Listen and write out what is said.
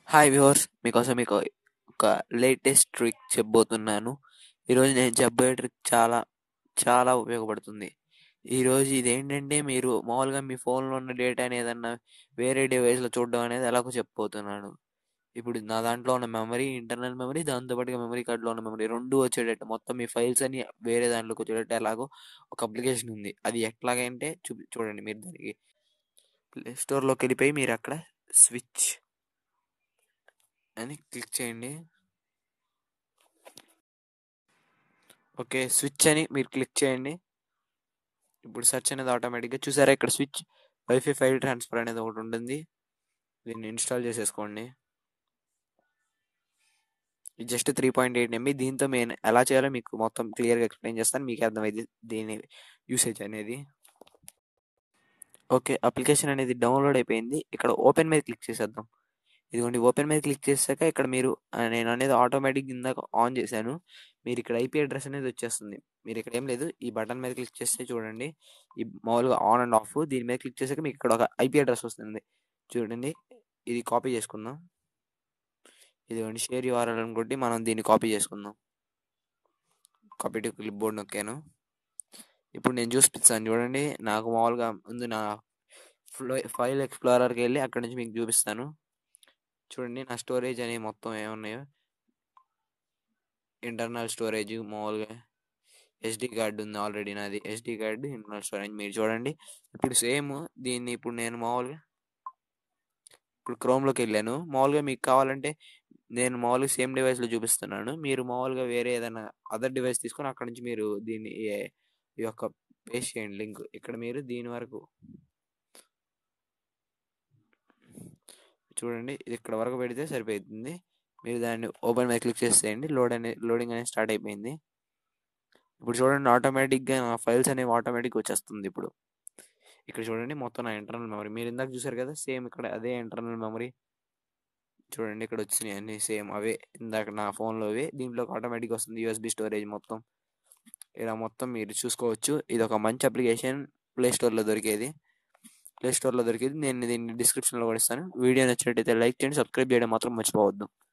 hi viewers మీకోసం మీకు ఒక లేటెస్ట్ ట్రిక్ చెప్పబోతున్నాను ఈరోజు నేను చెప్పబోయే ట్రిక్ చాలా చాలా ఉపయోగపడుతుంది ఈరోజు ఇదేంటంటే మీరు మామూలుగా మీ ఫోన్లో ఉన్న డేటాని ఏదన్నా వేరే డివైస్లో చూడడం అనేది ఎలాగో చెప్పబోతున్నాను ఇప్పుడు నా దాంట్లో ఉన్న మెమరీ ఇంటర్నల్ మెమరీ దాంతోపాటుగా మెమరీ కార్డులో ఉన్న మెమరీ రెండు వచ్చేటట్టు మొత్తం మీ ఫైల్స్ అని వేరే దాంట్లోకి వచ్చేటట్టు ఎలాగో ఒక అప్లికేషన్ ఉంది అది ఎట్లాగంటే చూపి చూడండి మీరు దానికి ప్లే స్టోర్లోకి వెళ్ళిపోయి మీరు అక్కడ స్విచ్ అని క్లిక్ చేయండి ఓకే స్విచ్ అని మీరు క్లిక్ చేయండి ఇప్పుడు సెర్చ్ అనేది ఆటోమేటిక్గా చూసారా ఇక్కడ స్విచ్ వైఫై ఫైల్ ట్రాన్స్ఫర్ అనేది ఒకటి ఉంటుంది దీన్ని ఇన్స్టాల్ చేసేసుకోండి ఇది just three point eight MB దీంతో నేను ఎలా చేయాలో మీకు మొత్తం క్లియర్గా ఎక్స్ప్లెయిన్ చేస్తాను మీకు అర్థమైంది దీని యూసేజ్ అనేది ఓకే అప్లికేషన్ అనేది డౌన్లోడ్ అయిపోయింది ఇక్కడ ఓపెన్ మీద క్లిక్ చేసేద్దాం ఇదిగోండి ఓపెన్ మీద క్లిక్ చేశాక ఇక్కడ మీరు ఆ, నేను అనేది ఆటోమేటిక్ ఇందాక ఆన్ చేశాను మీరు ఇక్కడ ఐపీ అడ్రస్ అనేది వచ్చేస్తుంది మీరు ఇక్కడ ఏం లేదు ఈ బటన్ మీద క్లిక్ చేస్తే చూడండి ఈ మామూలుగా ఆన్ అండ్ ఆఫ్ దీని మీద క్లిక్ చేశాక మీకు ఇక్కడ ఒక ఐపీ అడ్రస్ వస్తుంది చూడండి ఇది కాపీ చేసుకుందాం ఇదిగోండి షేర్ యూఆర్ఎల్ అనుకుంటే మనం దీన్ని కాపీ చేసుకుందాం కాపీ టు క్లిప్ బోర్డ్ నొక్కాను ఇప్పుడు నేను చూపిస్తాను చూడండి నాకు మామూలుగా ముందు నా ఫైల్ ఎక్స్ప్లోరర్కి వెళ్ళి అక్కడ నుంచి మీకు చూపిస్తాను చూడండి నా స్టోరేజ్ అనేవి మొత్తం ఏమున్నాయో ఇంటర్నల్ స్టోరేజ్ మామూలుగా ఎస్డి కార్డు ఉంది ఆల్రెడీ నాది ఎస్డి కార్డు ఇంటర్నల్ స్టోరేజ్ మీరు చూడండి ఇప్పుడు సేమ్ దీన్ని ఇప్పుడు నేను మామూలుగా ఇప్పుడు క్రోమ్లోకి వెళ్ళాను మామూలుగా మీకు కావాలంటే నేను మామూలుగా సేమ్ డివైస్లో చూపిస్తున్నాను మీరు మామూలుగా వేరే ఏదైనా అదర్ డివైస్ తీసుకొని అక్కడ నుంచి మీరు దీన్ని ఏ- ఈ యొక్క పేస్ట్ చేయండి లింక్ ఇక్కడ మీరు దీని వరకు చూడండి ఇది ఇక్కడ వరకు పెడితే సరిపోతుంది మీరు దాన్ని ఓపెన్ మీద క్లిక్ చేసేయండి లోడ్ అనే లోడింగ్ అనేది స్టార్ట్ అయిపోయింది ఇప్పుడు చూడండి ఆటోమేటిక్గా నా ఫైల్స్ అనేవి ఆటోమేటిక్ వచ్చేస్తుంది ఇప్పుడు ఇక్కడ చూడండి మొత్తం నా ఇంటర్నల్ మెమరీ మీరు ఇందాక చూసారు కదా సేమ్ ఇక్కడ అదే ఇంటర్నల్ మెమరీ చూడండి ఇక్కడ వచ్చినాయి అన్ని సేమ్ అవే ఇందాక నా ఫోన్లోవి దీంట్లోకి ఆటోమేటిక్ వస్తుంది యూఎస్బి స్టోరేజ్ మొత్తం ఇలా మొత్తం మీరు చూసుకోవచ్చు ఇది ఒక మంచి అప్లికేషన్ ప్లే స్టోర్లో దొరికేది ప్లే స్టోర్లో దొరికేది నేను దీన్ని డిస్క్రిప్షన్లో కూడా ఇస్తాను వీడియో నచ్చినట్టయితే లైక్ చేయండి సబ్స్క్రైబ్ చేయడం మాత్రం మర్చిపోవద్దు